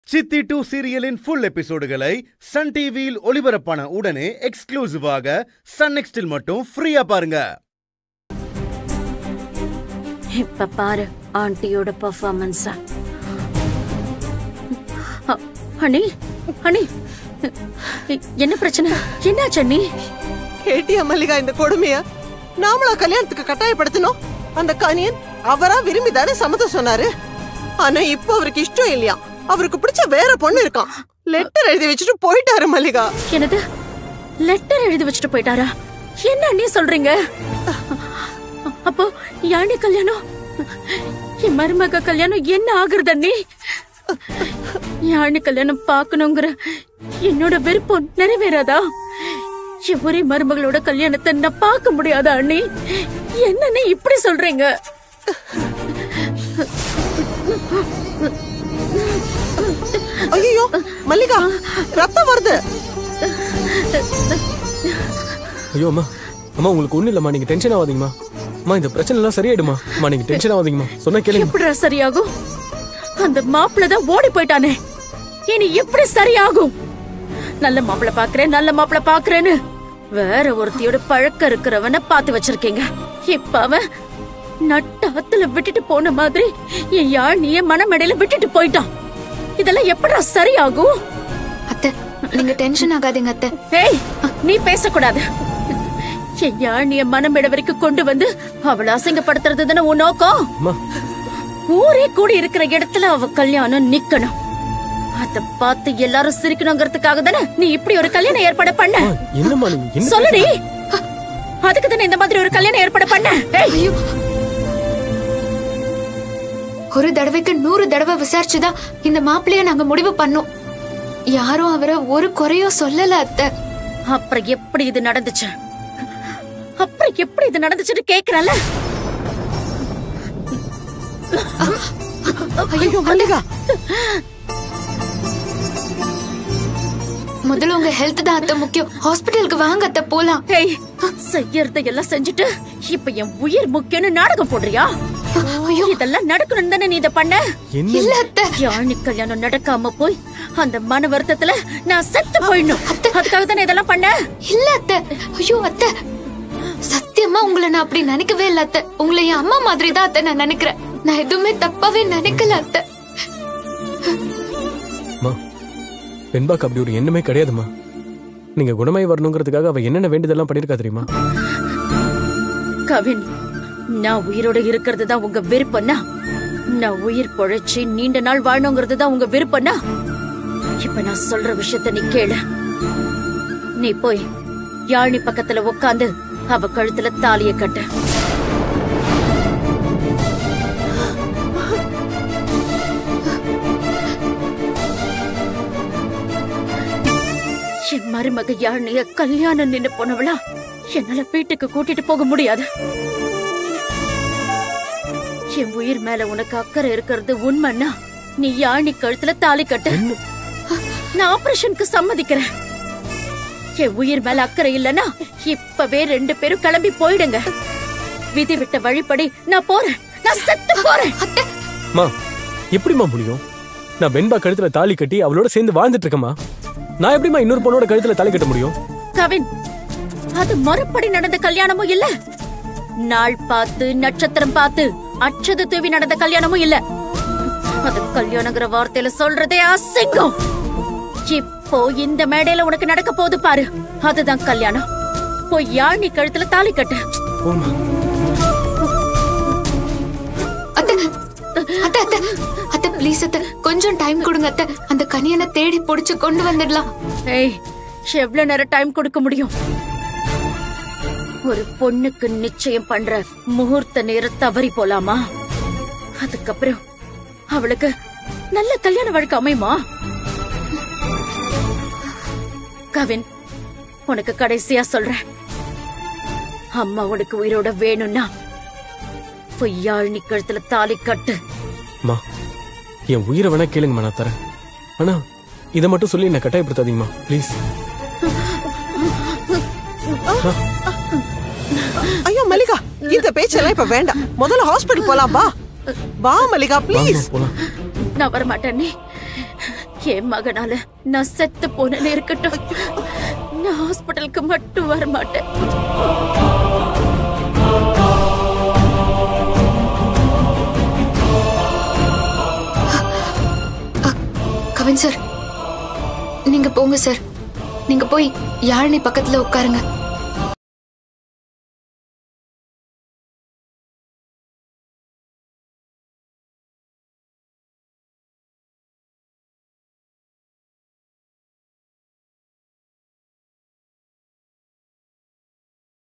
சித்தி டூ சீரியலின் ஃபுல் எபிசோடுகளை சன் டிவியில் ஒளிபரப்பான உடனே எக்ஸ்க்ளூசிவாக சன் நெக்ஸ்டில் மட்டும் ஃப்ரீயா பாருங்க இப்ப பாரு ஆண்டியோட பெர்ஃபார்மன்ஸ் அண்ணி அண்ணி என்ன பிரச்சனை என்னாச்சு அண்ணி கேட்டியா மல்லிகா இந்த கொடுமைய நாமளா கல்யாணத்துக்கு கட்டாயப்படுத்தணும் அந்த கனியன் அவரா விரும்பி தானே சம்மதம் சொன்னாரு ஆனா இப்போ அவருக்கு இஷ்டம் இல்லையா அவருக்கு பிடிச்ச வேற பொண்ணு இருக்கான் லெட்டர் எழுதி வச்சுட்டு போயிட்டாரு மல்லிகா என்னது லெட்டர் எழுதி வச்சுட்டு போயிட்டாரா என்ன அண்ணி சொல்றீங்க அப்போ யானி கல்யாணம் என் மருமக கல்யாணம் என்ன ஆகுறது அண்ணி யானி கல்யாணம் பார்க்கணுங்கிற என்னோட விருப்பம் நிறைவேறாதா என் ஒரே மருமகளோட கல்யாணத்தை நான் பார்க்க முடியாதா அண்ணி என்னன்னு இப்படி சொல்றீங்க ஐயோ மல்லிகா ரத்தம் வருது ஐயோ அம்மா அம்மா உங்களுக்கு ஒண்ணு இல்லம்மா நீங்க டென்ஷன் ஆகாதீங்கம்மா அம்மா இந்த பிரச்சனை எல்லாம் சரியாயிடுமா அம்மா நீங்க டென்ஷன் ஆகாதீங்கம்மா சொன்னா கேளுங்க எப்படிடா சரியாகும் அந்த மாப்பிள்ள தான் ஓடி போயிட்டானே இனி எப்படி சரியாகும் நல்ல மாப்பிள்ள பாக்குறேன் நல்ல மாப்பிள்ள பாக்குறேன்னு வேற ஒருத்தியோட பழக்கம் இருக்கிறவன பாத்து வச்சிருக்கீங்க இப்ப அவன் நட்டாத்துல விட்டுட்டு போன மாதிரி என் யாழினிய மனமடையில விட்டுட்டு போயிட்டான் இதெல்லாம் எப்படிடா சரியாகும் அத்தை நீங்க டென்ஷன் ஆகாதீங்க அத்தை ஏய் நீ பேசக்கூடாது என் யாழினிய மனமிட வரைக்கும் கொண்டு வந்து அவளை அசிங்கப்படுத்துறது தானே உன் நோக்கம் அம்மா ஊரே கூடி இருக்கிற இடத்துல அவ கல்யாணம் நிக்கணும் அத பார்த்து எல்லாரும் சிரிக்கணுங்கிறதுக்காக தானே நீ இப்படி ஒரு கல்யாணம் ஏற்பாடு பண்ண அம்மா, என்னம்மா நீங்க என்ன சொல்லுடி அதுக்கு தானே இந்த மாதிரி ஒரு கல்யாணம் ஏற்பாடு பண்ண ஏய், ஐயோ ஒரு தடவைக்கு நூறு தடவை விசாரிச்சுதான் இந்த மாப்பிள்ளைய நாங்க முடிவு பண்ணோம் யாரும் அவரை ஒரு குறையும் சொல்லல அத்தை அப்புறம் எப்படி இது நடந்துச்சு அப்புறம் எப்படி இது நடந்துச்சுன்னு கேக்குறல ஐயோ மல்லிகா முதல்ல உங்க ஹெல்த் தான் அத்தை முக்கியம் ஹாஸ்பிட்டலுக்கு வாங்க அத்தை போலாம் ஏய் செய்யறத எல்லாம் செஞ்சுட்டு இப்ப என் உயிர் முக்கியம்னு நாடகம் போடுறியா ஐயோ இதெல்லாம் நடக்கணும் தானே நீ இத பண்ண என்ன இல்ல அத்தை யானி கல்யாணம் நடக்காம போய் அந்த மன வருத்தத்துல நான் செத்து போயிடணும் அதுக்காக தானே இதெல்லாம் பண்ண இல்ல அத்தை ஐயோ அத்தை சத்தியமா உங்களை நான் அப்படி நினைக்கவே இல்ல அத்தை உங்களை என் அம்மா மாதிரி தான் அத்தை நான் நினைக்கிறேன் நான் எதுவுமே தப்பாவே நினைக்கல அத்தை அம்மா வெண்பாக்கு அப்படி ஒரு எண்ணமே கிடையாதும்மா நீங்க குணமாய் வரணுங்கிறதுக்காக அவ என்னென்ன வேண்டியதெல்லாம் பண்ணிருக்கா தெரியுமா கவின் நான் உயிரோட இருக்கிறது தான் உங்க விருப்பம்னா நான் உயிர் பொழைச்சு நீண்ட நாள் வாழணுங்கிறது தான் உங்க விருப்பம்னா இப்ப நான் சொல்ற விஷயத்த நீ கேளு நீ போய் யாழினி பக்கத்துல உட்காந்து அவ கழுத்துல தாலிய கட்டு என் மருமக யாழ்னிய கல்யாணம் நின்னு போனவளா என்னால வீட்டுக்கு கூட்டிட்டு போக முடியாது என் உயிர் மேல உனக்கு அக்கறை இருக்கிறது உண்மைன்னா நீ யாழி கழுத்துல தாலி கட்டு நான் ஆபரேஷனுக்கு சம்மதிக்கிறேன் என் உயிர் மேல அக்கறை இல்லனா இப்பவே ரெண்டு பேரும் கிளம்பி போயிடுங்க விதி விட்ட வழிப்படி நான் போறேன் நான் செத்து போறேன் அம்மா எப்படிம்மா முடியும் நான் வெண்பா கழுத்துல தாலி கட்டி அவளோட சேர்ந்து வாழ்ந்துட்டு இருக்கேம்மா நான் எப்படிம்மா இன்னொரு பொண்ணோட கழுத்துல தாலி கட்ட முடியும் கவின் அது மறுபடி நடந்த கல்யாணமும் இல்ல நாள் பார்த்து நட்சத்திரம் பார்த்து அச்சது தூவி நடந்த கல்யாணமும் இல்ல அது கல்யாணங்கிற வார்த்தையில சொல்றதே அசிங்கம் இப்போ இந்த மேடையில உனக்கு நடக்க போகுது பாரு அதுதான் கல்யாணம் போய் யாழ் நீ கழுத்துல தாலி கட்டு போம்மா அத்தை அத்தை அத்தை அத்தை ப்ளீஸ் அத்தை கொஞ்சம் டைம் கொடுங்க அத்தை அந்த கனியனை தேடி புடிச்சு கொண்டு வந்துடலாம் ஏய் எவ்வளவு நேரம் டைம் கொடுக்க முடியும் ஒரு பொண்ணுக்கு நிச்சயம் பண்ற முகூர்த்த நேரம் தவறி போலாமா அதுக்கப்புறம் அவளுக்கு நல்ல கல்யாண வாழ்க்கை அமையுமா கவின் உனக்கு கடைசியா சொல்றேன் அம்மா உனக்கு உயிரோட வேணும்னா பொய்யாள் நீ கழுத்துல தாலி கட்டு அம்மா என் உயிரை வேணா கேளுங்கம்மா நான் தரேன் ஆனா இதை மட்டும் சொல்லி என்ன கட்டாயப்படுத்தாதீங்கம்மா ப்ளீஸ் ஐயோ மல்லிகா இந்த பேச்செல்லாம் இப்ப வேண்டாம் முதல்ல ஹாஸ்பிடல் போலாம் வா வா மல்லிகா ப்ளீஸ் போலாம் நான் வரமாட்டேன் நீ என் மகனால நான் செத்து போனேன்னு இருக்கட்டும் நான் ஹாஸ்பிட்டலுக்கு மட்டும் வர மாட்டேன் கவின் சார் நீங்க போங்க சார் நீங்க போய் யாழினி பக்கத்துல உட்காருங்க